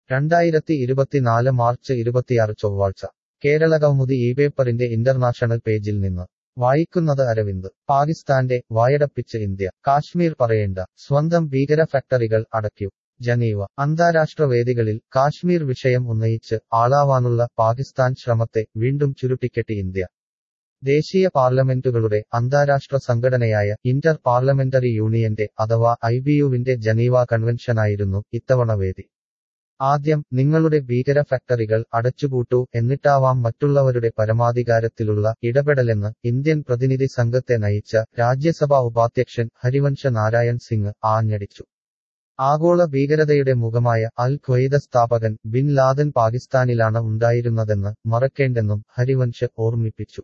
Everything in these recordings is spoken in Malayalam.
രണ്ടായിരത്തി ഇരുപത്തിനാല് മാർച്ച് ഇരുപത്തിയാറ് ചൊവ്വാഴ്ച കേരള കൗമുദി ഈ പേപ്പറിന്റെ ഇന്റർനാഷണൽ പേജിൽ നിന്ന് വായിക്കുന്നത് അരവിന്ദ് പാകിസ്ഥാന്റെ വായടപ്പിച്ച് ഇന്ത്യ കാശ്മീർ പറയേണ്ട സ്വന്തം ഭീകര ഫാക്ടറികൾ അടയ്ക്കൂ ജനീവ അന്താരാഷ്ട്ര വേദികളിൽ കാശ്മീർ വിഷയം ഉന്നയിച്ച് ആളാവാനുള്ള പാകിസ്ഥാൻ ശ്രമത്തെ വീണ്ടും ചുരുട്ടിക്കെട്ടി ഇന്ത്യ ദേശീയ പാർലമെന്റുകളുടെ അന്താരാഷ്ട്ര സംഘടനയായ ഇന്റർ പാർലമെന്ററി യൂണിയന്റെ അഥവാ ഐബിയുവിന്റെ ജനീവ കൺവെൻഷനായിരുന്നു ഇത്തവണ വേദി ആദ്യം നിങ്ങളുടെ ഭീകര ഫാക്ടറികൾ അടച്ചുപൂട്ടൂ എന്നിട്ടാവാം മറ്റുള്ളവരുടെ പരമാധികാരത്തിലുള്ള ഇടപെടലെന്ന് ഇന്ത്യൻ പ്രതിനിധി സംഘത്തെ നയിച്ച രാജ്യസഭാ ഉപാധ്യക്ഷൻ ഹരിവംശ നാരായൺ സിംഗ് ആഞ്ഞടിച്ചു ആഗോള ഭീകരതയുടെ മുഖമായ അൽ ഖ്വയ്ദ സ്ഥാപകൻ ബിൻ ലാദൻ പാകിസ്ഥാനിലാണ് ഉണ്ടായിരുന്നതെന്ന് മറക്കേണ്ടെന്നും ഹരിവംശ് ഓർമ്മിപ്പിച്ചു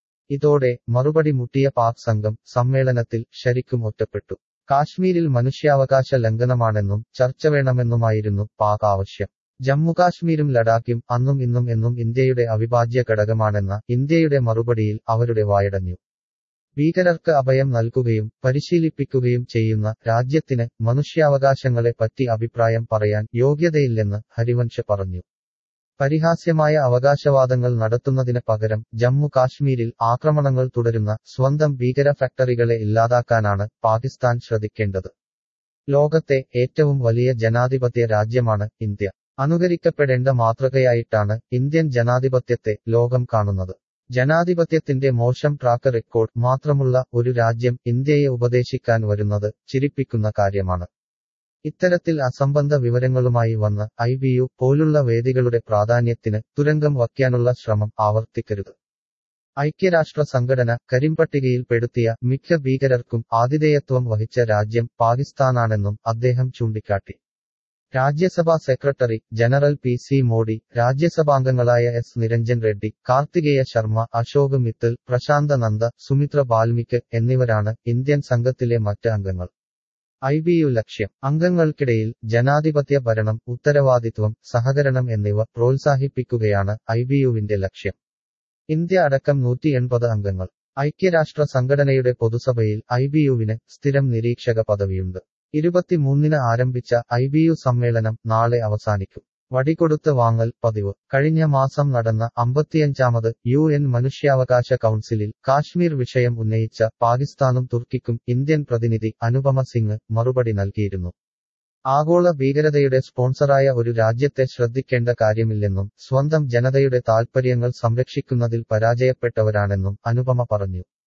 ഇതോടെ മറുപടി മുട്ടിയ പാക് സംഘം സമ്മേളനത്തിൽ ശരിക്കും ഒറ്റപ്പെട്ടു കാശ്മീരിൽ മനുഷ്യാവകാശ ലംഘനമാണെന്നും ചർച്ച വേണമെന്നുമായിരുന്നു പാക് ആവശ്യം ജമ്മുകാശ്മീരും ലഡാക്കും അന്നും ഇന്നും എന്നും ഇന്ത്യയുടെ അവിഭാജ്യ ഘടകമാണെന്ന ഇന്ത്യയുടെ മറുപടിയിൽ അവരുടെ വായടഞ്ഞു ഭീകരർക്ക് അഭയം നൽകുകയും പരിശീലിപ്പിക്കുകയും ചെയ്യുന്ന രാജ്യത്തിന് മനുഷ്യാവകാശങ്ങളെ പറ്റി അഭിപ്രായം പറയാൻ യോഗ്യതയില്ലെന്ന് ഹരിവംശ് പറഞ്ഞു പരിഹാസ്യമായ അവകാശവാദങ്ങൾ നടത്തുന്നതിന് പകരം ജമ്മു കാശ്മീരിൽ ആക്രമണങ്ങൾ തുടരുന്ന സ്വന്തം ഭീകര ഫാക്ടറികളെ ഇല്ലാതാക്കാനാണ് പാകിസ്ഥാൻ ശ്രദ്ധിക്കേണ്ടത് ലോകത്തെ ഏറ്റവും വലിയ ജനാധിപത്യ രാജ്യമാണ് ഇന്ത്യ അനുകരിക്കപ്പെടേണ്ട മാതൃകയായിട്ടാണ് ഇന്ത്യൻ ജനാധിപത്യത്തെ ലോകം കാണുന്നത് ജനാധിപത്യത്തിന്റെ മോശം ട്രാക്ക് റെക്കോർഡ് മാത്രമുള്ള ഒരു രാജ്യം ഇന്ത്യയെ ഉപദേശിക്കാൻ വരുന്നത് ചിരിപ്പിക്കുന്ന കാര്യമാണ് ഇത്തരത്തിൽ അസംബന്ധ വിവരങ്ങളുമായി വന്ന് ഐ ബി യു പോലുള്ള വേദികളുടെ പ്രാധാന്യത്തിന് തുരങ്കം വയ്ക്കാനുള്ള ശ്രമം ആവർത്തിക്കരുത് ഐക്യരാഷ്ട്ര സംഘടന കരിമ്പട്ടികയിൽ പെടുത്തിയ മിക്ക ഭീകരർക്കും ആതിഥേയത്വം വഹിച്ച രാജ്യം പാകിസ്ഥാനാണെന്നും അദ്ദേഹം ചൂണ്ടിക്കാട്ടി Rajya Sabha secretary general P C Modi രാജ്യസഭാംഗങ്ങളായ എസ് നിരഞ്ജൻ റെഡ്ഡി കാർത്തികേയ ശർമ്മ അശോക് മിത്തൽ പ്രശാന്ത നന്ദ സുമിത്ര ബാൽമിക് എന്നിവരാണ് ഇന്ത്യൻ സംഘത്തിലെ മറ്റ് അംഗങ്ങൾ ഐ ബി യു ലക്ഷ്യം അംഗങ്ങൾക്കിടയിൽ ജനാധിപത്യ ഭരണം ഉത്തരവാദിത്വം സഹകരണം എന്നിവ പ്രോത്സാഹിപ്പിക്കുകയാണ് ഐ ബി യുവിന്റെ ലക്ഷ്യം ഇന്ത്യ അടക്കം നൂറ്റി എൺപത് അംഗങ്ങൾ ഐക്യരാഷ്ട്ര സംഘടനയുടെ പൊതുസഭയിൽ ഐ ബി യുവിന് സ്ഥിരം നിരീക്ഷക പദവിയുണ്ട് ഇരുപത്തിമൂന്നിന് ആരംഭിച്ച ഐ ബി യു സമ്മേളനം നാളെ അവസാനിക്കും വടികൊടുത്ത് വാങ്ങൽ പതിവ് കഴിഞ്ഞ മാസം നടന്ന അമ്പത്തിയഞ്ചാമത് യു എൻ മനുഷ്യാവകാശ കൗൺസിലിൽ കാശ്മീർ വിഷയം ഉന്നയിച്ച പാകിസ്ഥാനും തുർക്കിക്കും ഇന്ത്യൻ പ്രതിനിധി അനുപമ സിംഗ് മറുപടി നൽകിയിരുന്നു ആഗോള ഭീകരതയുടെ സ്പോൺസറായ ഒരു രാജ്യത്തെ ശ്രദ്ധിക്കേണ്ട കാര്യമില്ലെന്നും സ്വന്തം ജനതയുടെ താൽപര്യങ്ങൾ സംരക്ഷിക്കുന്നതിൽ പരാജയപ്പെട്ടവരാണെന്നും അനുപമ പറഞ്ഞു